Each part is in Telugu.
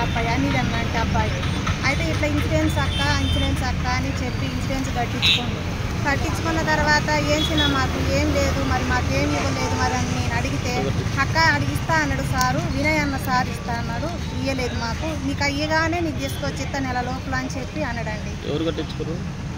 అబ్బాయి అనిల్ అన్నట్టు అబ్బాయి అయితే ఇట్లా ఇన్సూరెన్స్ అక్క ఇన్సూరెన్స్ అక్క అని చెప్పి ఇన్సూరెన్స్ కట్టించుకోండి కట్టించుకున్న తర్వాత ఏం చిన్న మాకు ఏం లేదు మరి మాకు ఏం ఇవ్వలేదు మరి అని నేను అడిగితే అక్క అడిగిస్తా అన్నాడు సారు వినయ్ అన్న సార్ ఇస్తా అన్నాడు ఇయ్యలేదు మాకు నీకు అయ్యగానే నీకు తీసుకొచ్చి ఇస్తా నెల లోపల అని చెప్పి అన్నాడండి ఎవరు కట్టించుకోరు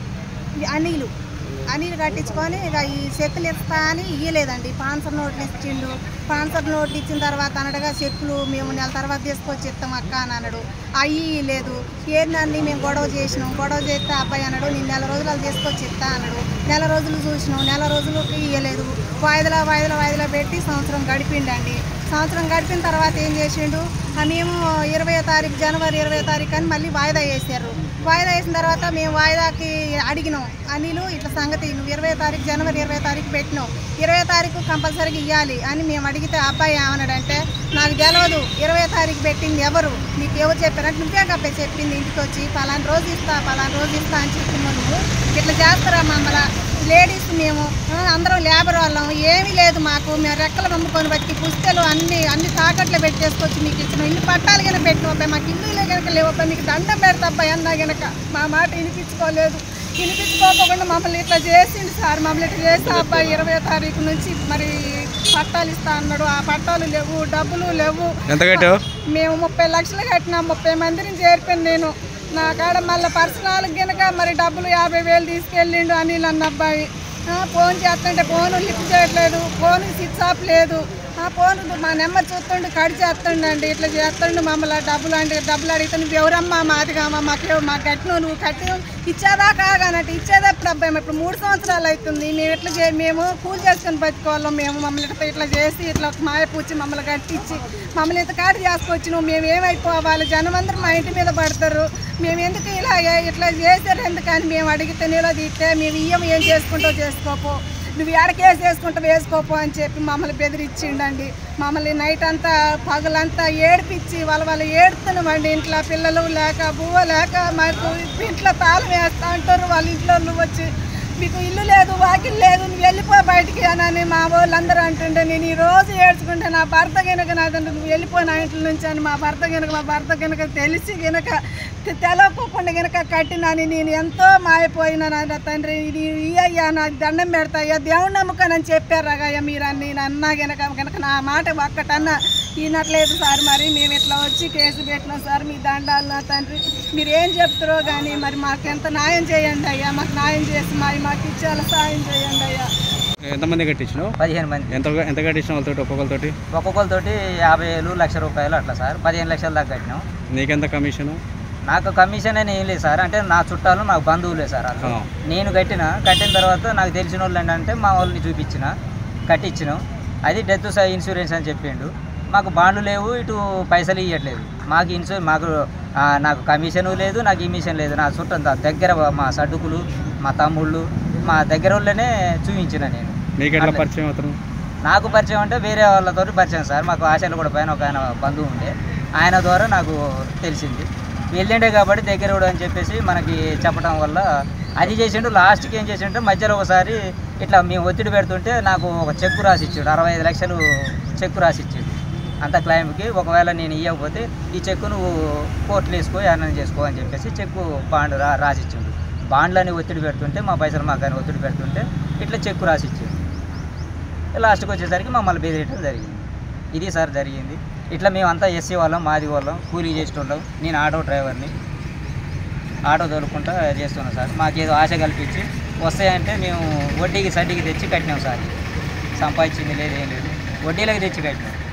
ఈ అనిలు అనిల్ కట్టించుకొని ఇక ఈ చెక్కులు ఇస్తా అని ఇయ్యలేదండి పాన్సర్ నోట్లు ఇచ్చిండు పాన్సర్ నోట్లు ఇచ్చిన తర్వాత అనడగా చెక్కులు మేము నెల తర్వాత తీసుకొచ్చి ఇస్తాం అక్క అని అన్నాడు అయ్యి లేదు ఏందండి మేము గొడవ చేసినాం గొడవ చేస్తే అబ్బాయి అన్నాడు నేను నెల రోజులు అది తీసుకొచ్చి ఇస్తా అన్నాడు నెల రోజులు చూసినాం నెల రోజులకి ఇయ్యలేదు వాయిదాల వాయిదాల వాయిదాల పెట్టి సంవత్సరం గడిపిండండి సంవత్సరం గడిపిన తర్వాత ఏం చేసిండు ఆ మేము ఇరవై తారీఖు జనవరి ఇరవై తారీఖు అని మళ్ళీ వాయిదా వేసారు వాయిదా వేసిన తర్వాత మేము వాయిదాకి అడిగినాం అనిలు ఇట్లా సంగతి నువ్వు ఇరవై తారీఖు జనవరి ఇరవై తారీఖు పెట్టినావు ఇరవై తారీఖు కంపల్సరీగా ఇవ్వాలి అని మేము అడిగితే ఆ అబ్బాయి ఏమన్నాడంటే నాకు తెలియదు ఇరవై తారీఖు పెట్టింది ఎవరు నీకు ఎవరు చెప్పారంటే నువ్వే కప్పే చెప్పింది ఇంటికి వచ్చి పలానా రోజు ఇస్తా పలానా రోజు ఇస్తా అని చెప్పినావు నువ్వు ఇట్లా చేస్తారా మమ్మల్ని లేడీస్ మేము ఆ, అందరం లేబర్ వాళ్ళం ఏమీ లేదు మాకు మేము రెక్కలు నమ్ముకొని బట్టి పుస్తలు అన్ని అన్ని తాకట్లు పెట్టేసుకొచ్చి మీకు ఇచ్చిన ఇల్లు పట్టాలు కనుక పెట్టిన అబ్బాయి మాకు ఇల్లు కనుక లేవు అబ్బాయి మీకు దండం పెడతా అబ్బాయి అన్నా కనుక మా మాట వినిపించుకోలేదు వినిపించుకోకుండా మమ్మల్ని ఇట్లా చేసిండు సార్ మమ్మల్ని ఇట్లా చేస్తే అబ్బాయి ఇరవై తారీఖు నుంచి మరి పట్టాలు ఇస్తా అన్నాడు ఆ పట్టాలు లేవు డబ్బులు లేవు ఎంత కట్టావు మేము ముప్పై లక్షలు కట్టినా ముప్పై మందిని చేరిపోయాను నేను నా కాడ మళ్ళీ పర్సనల్ గినక మరి డబ్బులు యాభై వేలు తీసుకెళ్ళిండు అనిల్ అన్న అబ్బాయి ఆ, ఫోన్ చేస్తుంటే ఫోన్ లిఫ్ట్ చేయట్లేదు ఫోన్ స్విచ్ ఆఫ్ లేదు ఆ ఫోన్ మా నెంబర్ చూస్తుండే కడి చేస్తుండండి ఇట్లా చేస్తుండు మమ్మల్ని డబ్బులు అంటే డబ్బులు అడిగితే నువ్వు ఎవరమ్మా మాది కామా మాకు మాకు కట్టినావు నువ్వు కట్టి ఇచ్చేదా కాగానంటే ఇచ్చేదా ఇప్పుడు అబ్బాయి ఇప్పుడు మూడు సంవత్సరాలు అవుతుంది మేము ఇట్లా చే మేము కూలి చేసుకొని బతుకోవాళ్ళం మేము మమ్మల్ని ఇట్లా ఇట్లా చేసి ఇట్లా మాయ పూచి మమ్మల్ని కట్టించి మమ్మల్ని ఇంత కాటు చేసుకొచ్చి నువ్వు మేము ఏమైపోవాలి జనం అందరూ మా ఇంటి మీద పడతారు మేము ఎందుకు ఇలా ఇట్లా చేశారు ఎందుకని మేము అడిగితే నిలదీస్తే మేము ఇయ్యం ఏం చేసుకుంటావు చేసుకోపో నువ్వు ఎడకేసి వేసుకుంటూ వేసుకోపో అని చెప్పి మమ్మల్ని బెదిరించిండండి మమ్మల్ని నైట్ అంతా పగలంతా ఏడిపించి వాళ్ళ వాళ్ళు ఏడుతున్నామండి ఇంట్లో పిల్లలు లేక బువ్వ లేక మాకు ఇంట్లో తాళం వేస్తా అంటారు వాళ్ళ ఇంట్లో వాళ్ళు వచ్చి మీకు ఇల్లు లేదు వాకిల్ లేదు నువ్వు వెళ్ళిపో బయటికి అని మా వాళ్ళందరూ అంటుండే నేను ఈ రోజు ఏడ్చుకుంటే నా భర్త కనుక నాదంటే నువ్వు వెళ్ళిపో నా ఇంట్లో నుంచి అని మా భర్త కనుక మా భర్త కనుక తెలిసి కనుక తెలవకోకుండా కనుక కట్టినని నేను ఎంతో మాయపోయినా నా తండ్రి ఇది ఇయ్యయ్యా నా దండం పెడతా అయ్యా దేవుని నమ్మకానని చెప్పారు అయ్యా మీరు అని నేను అన్నా గనక కనుక నా మాట ఒక్కటన్నా ఈనట్లేదు సార్ మరి మేము ఇట్లా వచ్చి కేసు పెట్టినాం సార్ మీ దండాలు నా తండ్రి మీరు ఏం చెప్తారో కానీ మరి మాకు ఎంత న్యాయం చేయండి అయ్యా మాకు న్యాయం చేసి మరి మాకు ఇచ్చేలా సాయం చేయండి అయ్యా ఎంతమంది కట్టించినావు పదిహేను మంది ఎంత ఎంత కట్టించినావు వాళ్ళతోటి ఒక్కొక్కరితోటి ఒక్కొక్కరితోటి యాభై వేలు లక్ష రూపాయలు అట్లా సార్ పదిహేను లక్షల దాకా కట్టినాం నీకెంత కమిషను నాకు కమిషన్ అని ఏం లేదు సార్ అంటే నా చుట్టాలు నాకు బంధువులే సార్ వాళ్ళు ఆ. నేను కట్టిన కట్టిన తర్వాత నాకు తెలిసిన వాళ్ళు ఏంటంటే మా వాళ్ళని చూపించిన కట్టించినాం అది డెత్ ఇన్సూరెన్స్ అని చెప్పిండు మాకు బాండ్లు లేవు ఇటు పైసలు ఇవ్వట్లేదు మాకు ఇన్సూరెన్స్ మాకు ఆ, నాకు కమిషన్ లేదు నాకు ఇమిషన్ లేదు నా చుట్టంతా దగ్గర మా సడ్డుకులు మా తమ్ముళ్ళు మా దగ్గర వాళ్ళనే చూపించిన నేను నీకెట్లా అట్లే. పరిచయం అతను నాకు పరిచయం అంటే వేరే వాళ్ళతో పరిచయం సార్ మాకు ఆశలు కూడా పైన ఒక ఆయన బంధువు ఉండే ఆయన ద్వారా నాకు తెలిసింది వెళ్ళిండే కాబట్టి దగ్గర కూడా అని చెప్పేసి మనకి చెప్పడం వల్ల అది చేసిండు లాస్ట్కి ఏం చేసిండు మధ్యలో ఒకసారి ఇట్లా మేము ఒత్తిడి పెడుతుంటే నాకు ఒక చెక్కు రాసి ఇచ్చాడు అరవై ఐదు లక్షలు చెక్కు రాసి ఇచ్చాడు అంత క్లైమ్కి ఒకవేళ నేను ఇవ్వకపోతే ఈ చెక్కు నువ్వు కోర్టులో వేసుకో ఏమైనా చేసుకో అని చెప్పేసి చెక్కు బాండ్ రా రాసిచ్చిండు బాండ్లని ఒత్తిడి పెడుతుంటే మా పైసలు మాకు కానీ ఒత్తిడి పెడుతుంటే ఇట్లా చెక్కు రాసి ఇచ్చిండు లాస్ట్కి వచ్చేసరికి మమ్మల్ని బెదిరియటం జరిగింది ఇది సార్ జరిగింది ఇట్లా మేమంతా ఎస్సీ వాళ్ళం మాది వాళ్ళం కూలీ చేస్తుంటాం నేను ఆటో డ్రైవర్ని ఆటో తోలుకుంటా చేస్తున్నాం సార్ మాకేదో ఆశ కల్పించి వస్తాయంటే మేము వడ్డీకి సడ్డీకి తెచ్చి కట్టినాం సార్ సంపాదించింది లేదు ఏం లేదు వడ్డీలకు తెచ్చి కట్టినాం